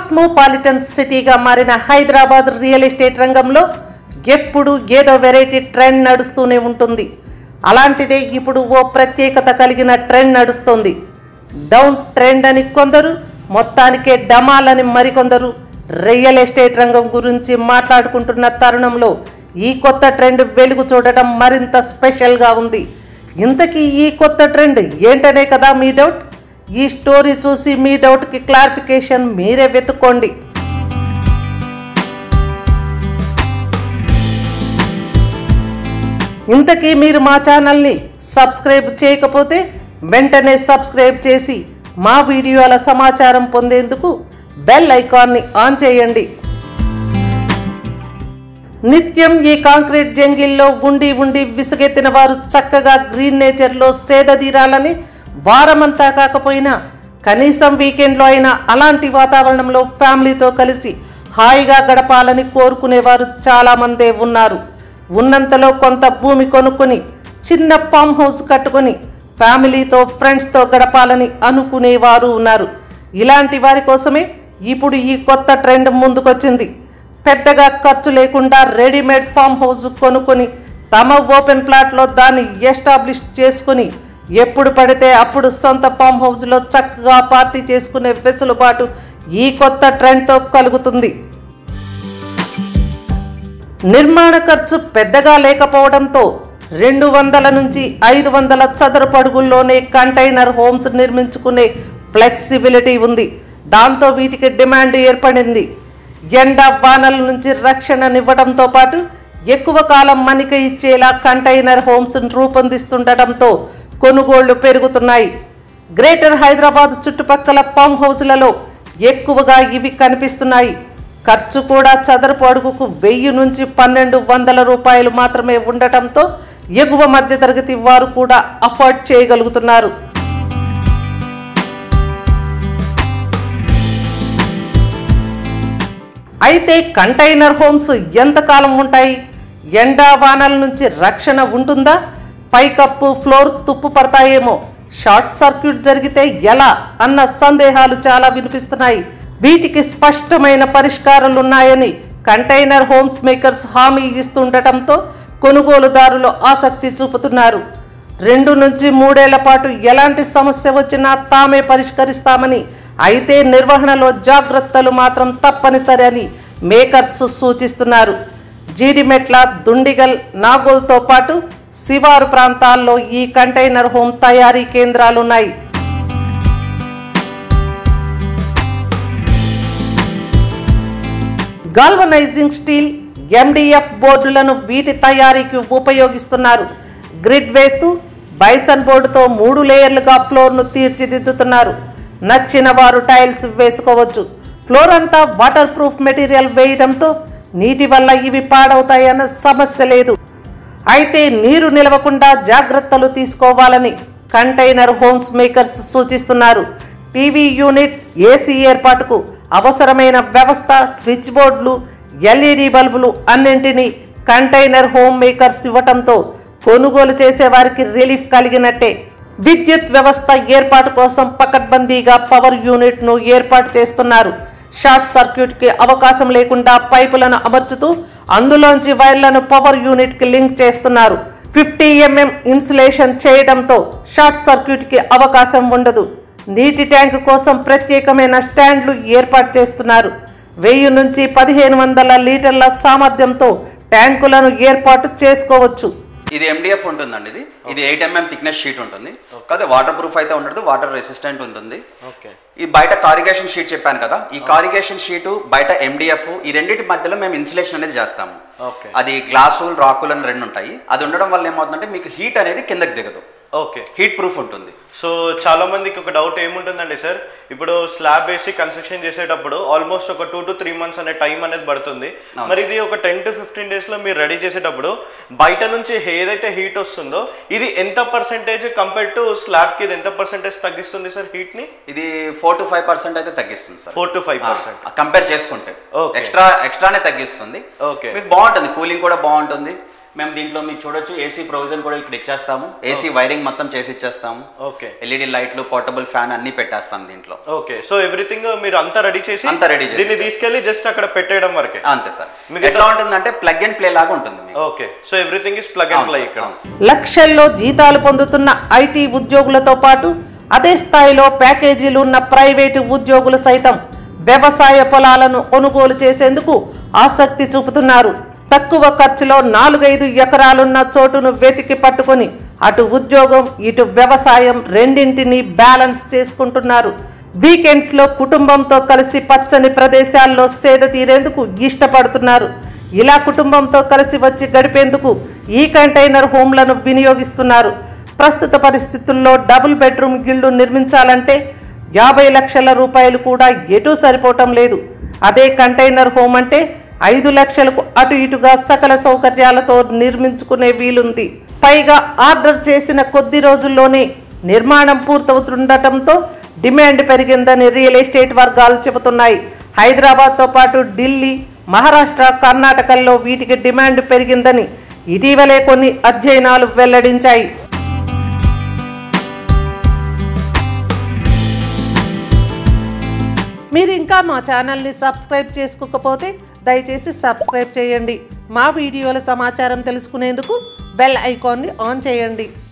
Cosmopolitan సిటీగా మారిన Hyderabad real estate రంగంలో ఎప్పుడు ఏదో వెరైటీ ట్రెండ్ నడుస్తూనే ఉంటుంది అలాంటిదే ఇప్పుడు ఓ ప్రత్యేకత కలిగిన ట్రెండ్ నడుస్తుంది డౌన్ ట్రెండ్ అని కొందరు మొత్తానికే డమాల్ అని మరికొందరు రియల్ ఎస్టేట్ రంగం గురించి మాట్లాడుకుంటున్న తరుణంలో ఈ కొత్త ట్రెండ్ వెలుగు చూడటం మరింత స్పెషల్గా ఉంది ఇంతకీ ఈ కొత్త ట్రెండ్ ఏంటనే కదా మీ డౌట్ ఈ స్టోరీ చూసి మీ డౌట్కి క్లారిఫికేషన్ మీరే వెతుక్కోండి ఇంతకీ మీరు మా ఛానల్ని సబ్స్క్రైబ్ చేయకపోతే వెంటనే సబ్స్క్రైబ్ చేసి మా వీడియోల సమాచారం పొందేందుకు బెల్ ఐకాన్ని ఆన్ చేయండి నిత్యం ఈ కాంక్రీట్ జంగిల్లో ఉండి ఉండి విసుగెత్తిన వారు చక్కగా గ్రీన్ నేచర్లో సేదతీరాలని వారమంతా కాకపోయినా కనీసం వీకెండ్లో అయినా అలాంటి వాతావరణంలో ఫ్యామిలీతో కలిసి హాయిగా గడపాలని కోరుకునేవారు చాలామందే ఉన్నారు ఉన్నంతలో కొంత భూమి కొనుక్కొని చిన్న ఫామ్ హౌస్ కట్టుకొని ఫ్యామిలీతో ఫ్రెండ్స్తో గడపాలని అనుకునేవారు ఉన్నారు ఇలాంటి వారి కోసమే ఇప్పుడు ఈ కొత్త ట్రెండ్ ముందుకొచ్చింది పెద్దగా ఖర్చు లేకుండా రెడీమేడ్ ఫామ్ హౌస్ కొనుక్కొని తమ ఓపెన్ ప్లాట్లో దాన్ని ఎస్టాబ్లిష్ చేసుకుని ఎప్పుడు పడితే అప్పుడు సొంత ఫామ్ హౌస్లో చక్కగా పార్టీ చేసుకునే వెసులుబాటు ఈ కొత్త ట్రెండ్తో కలుగుతుంది నిర్మాణ ఖర్చు పెద్దగా లేకపోవడంతో రెండు వందల నుంచి ఐదు వందల చదరపు అడుగుల్లోనే కంటైనర్ హోమ్స్ నిర్మించుకునే ఫ్లెక్సిబిలిటీ ఉంది దాంతో వీటికి డిమాండ్ ఏర్పడింది ఎండ వానల నుంచి రక్షణనివ్వడంతో పాటు ఎక్కువ కాలం మనిక ఇచ్చేలా కంటైనర్ హోమ్స్ రూపొందిస్తుండటంతో కొనుగోళ్లు పెరుగుతున్నాయి గ్రేటర్ హైదరాబాద్ చుట్టుపక్కల ఫామ్ హౌస్లలో ఎక్కువగా ఇవి కనిపిస్తున్నాయి ఖర్చు కూడా చదరపు అడుగుకు వెయ్యి నుంచి పన్నెండు వందల రూపాయలు మాత్రమే ఉండటంతో ఎగువ మధ్యతరగతి వారు కూడా అఫోర్డ్ చేయగలుగుతున్నారు అయితే కంటైనర్ హోమ్స్ ఎంతకాలం ఉంటాయి ఎండా వానల నుంచి రక్షణ ఉంటుందా పైకప్పు ఫ్లోర్ తుప్పు పడతాయేమో షార్ట్ సర్క్యూట్ జరిగితే ఎలా అన్న సందేహాలు చాలా వినిపిస్తున్నాయి వీటికి స్పష్టమైన పరిష్కారాలున్నాయని కంటైనర్ హోమ్స్ మేకర్స్ హామీ ఇస్తుండటంతో కొనుగోలుదారులు ఆసక్తి చూపుతున్నారు రెండు నుంచి మూడేళ్ల పాటు ఎలాంటి సమస్య వచ్చినా తామే పరిష్కరిస్తామని అయితే నిర్వహణలో జాగ్రత్తలు మాత్రం తప్పనిసరి అని మేకర్స్ సూచిస్తున్నారు జీడిమెట్ల దుండిగల్ నాగోల్తో పాటు శివారు ప్రాంతాల్లో ఈ కంటైనర్ హోమ్ తయారీ కేంద్రాలున్నాయి గాల్వనైజింగ్ స్టీల్ ఎండిఎఫ్ బోర్డులను వీటి తయారీకి ఉపయోగిస్తున్నారు గ్రిడ్ వేస్తూ బైసన్ బోర్డుతో మూడు లేయర్లుగా ఫ్లోర్ను తీర్చిదిద్దుతున్నారు నచ్చిన వారు టైల్స్ వేసుకోవచ్చు ఫ్లోర్ అంతా వాటర్ ప్రూఫ్ మెటీరియల్ వేయడంతో నీటి వల్ల ఇవి పాడవుతాయన్న సమస్య లేదు అయితే నీరు నిలవకుండా జాగ్రత్తలు తీసుకోవాలని కంటైనర్ హోమ్స్ మేకర్స్ సూచిస్తున్నారు టీవీ యూనిట్ ఏసీ ఏర్పాటుకు అవసరమైన వ్యవస్థ స్విచ్ బోర్డులు ఎల్ఈడి బల్బులు అన్నింటినీ కంటైనర్ హోమ్ మేకర్స్ ఇవ్వటంతో కొనుగోలు చేసే వారికి రిలీఫ్ కలిగినట్టే విద్యుత్ వ్యవస్థ ఏర్పాటు కోసం పకడ్బందీగా పవర్ యూనిట్ ను ఏర్పాటు చేస్తున్నారు షార్ట్ సర్క్యూట్ కి అవకాశం లేకుండా పైపులను అమర్చుతూ అందులోంచి వైర్లను పవర్ యూనిట్ కి లింక్ చేస్తున్నారు ఫిఫ్టీ ఎంఎం ఇన్సులేషన్ చేయడంతో షార్ట్ సర్క్యూట్ కి అవకాశం ఉండదు నీటి ట్యాంక్ కోసం ప్రత్యేకమైన స్టాండ్లు ఏర్పాటు చేస్తున్నారు వెయ్యి నుంచి పదిహేను వందల లీటర్ల సామర్థ్యంతో ట్యాంకులను ఏర్పాటు చేసుకోవచ్చు ఇది ఎండిఎఫ్ ఉంటుందండి ఇది ఇది ఎయిట్ ఎంఎం థిక్నెస్ షీట్ ఉంటుంది కాదు వాటర్ ప్రూఫ్ అయితే ఉండదు వాటర్ రెసిస్టెంట్ ఉంటుంది ఓకే ఈ బయట కారిగేషన్ షీట్ చెప్పాను కదా ఈ కారిగేషన్ షీటు బయట ఎండిఎఫ్ ఈ రెండింటి మధ్యలో మేము ఇన్సులేషన్ అనేది చేస్తాము ఓకే అది గ్లాసులు రాకులు అని రెండు ఉంటాయి అది ఉండడం వల్ల ఏమవుతుందంటే మీకు హీట్ అనేది కిందకి దిగదు ఓకే హీట్ ప్రూఫ్ ఉంటుంది సో చాలా మందికి ఒక డౌట్ ఏముంటుందండి సార్ ఇప్పుడు స్లాబ్ వేసి కన్స్ట్రక్షన్ చేసేటప్పుడు ఆల్మోస్ట్ ఒక టూ టు త్రీ మంత్స్ అనే టైం అనేది పడుతుంది మరి ఇది ఒక టెన్ టు ఫిఫ్టీన్ డేస్ లో మీరు రెడీ చేసేటప్పుడు బయట నుంచి ఏదైతే హీట్ వస్తుందో ఇది ఎంత పర్సెంటేజ్ కంపేర్ టు స్లాబ్ కి ఇది ఎంత పర్సెంటేజ్ తగ్గిస్తుంది సార్ హీట్ ని ఇది ఫోర్ టు ఫైవ్ పర్సెంట్ అయితే తగ్గిస్తుంది sir four to five percent compare చేసుకుంటే Okay. ఎక్స్ట్రా ఎక్స్ట్రానే తగ్గిస్తుంది Okay. మీకు బాగుంటుంది కూలింగ్ కూడా బాగుంటుంది మేము దీంట్లో మీకు చూడొచ్చు ఏసీ ప్రొవిజన్ కూడా ఇక్కడ ఇచ్చేస్తాము ఏసీ వైరింగ్ మొత్తం చేసి ఇచ్చేస్తాము ఓకే ఎల్ఈడి లైట్లు పోర్టబుల్ ఫ్యాన్ అన్ని పెట్టేస్తాం దీంట్లో ఓకే సో ఎవ్రీథింగ్ మీరు అంతా రెడీ చేసి అంతా ready చేసి దీన్ని తీసుకెళ్లి జస్ట్ అక్కడ పెట్టేయడం వరకే అంతే సార్ మీకు ఎట్లా ఉంటుందంటే ప్లగ్ అండ్ ప్లే లాగా ఉంటుంది మీకు okay so everything is plug and అవును ప్లే సార్, ఇక్కడ అవును సార్. లక్షల్లో జీతాలు పొందుతున్న ఐటీ ఉద్యోగులతో పాటు అదే స్థాయిలో ప్యాకేజీలు ఉన్న ప్రైవేటు ఉద్యోగులు సైతం వ్యవసాయ పొలాలను కొనుగోలు చేసేందుకు ఆసక్తి చూపుతున్నారు తక్కువ ఖర్చులో నాలుగైదు ఎకరాలున్న చోటును వెతికి పట్టుకొని అటు ఉద్యోగం ఇటు వ్యవసాయం రెండింటినీ బ్యాలెన్స్ చేసుకుంటున్నారు వీకెండ్స్ లో కుటుంబంతో కలిసి పచ్చని ప్రదేశాల్లో సేద తీరేందుకు ఇష్టపడుతున్నారు ఇలా కుటుంబంతో కలిసి వచ్చి గడిపేందుకు ఈ కంటైనర్ హోమ్లను వినియోగిస్తున్నారు ప్రస్తుత పరిస్థితుల్లో డబుల్ బెడ్రూమ్ ఇళ్లు నిర్మించాలంటే యాభై లక్షల రూపాయలు కూడా ఎటూ సరిపోవటం లేదు అదే కంటైనర్ హోమ్ అంటే ఐదు లక్షలకు అటు ఇటుగా సకల సౌకర్యాలతో నిర్మించుకునే వీలుంది పైగా ఆర్డర్ చేసిన కొద్ది రోజుల్లోనే నిర్మాణం పూర్తవుతుండటంతో డిమాండ్ పెరిగిందని రియల్ ఎస్టేట్ వర్గాలు చెబుతున్నాయి హైదరాబాద్తో పాటు ఢిల్లీ మహారాష్ట్ర కర్ణాటకల్లో వీటికి డిమాండ్ పెరిగిందని ఇటీవలే కొన్ని అధ్యయనాలు వెల్లడించాయి మీరు ఇంకా మా ఛానల్ని సబ్స్క్రైబ్ చేసుకోకపోతే దయచేసి సబ్స్క్రైబ్ చేయండి మా వీడియోల సమాచారం తెలుసుకునేందుకు బెల్ ఐకాన్ని ఆన్ చేయండి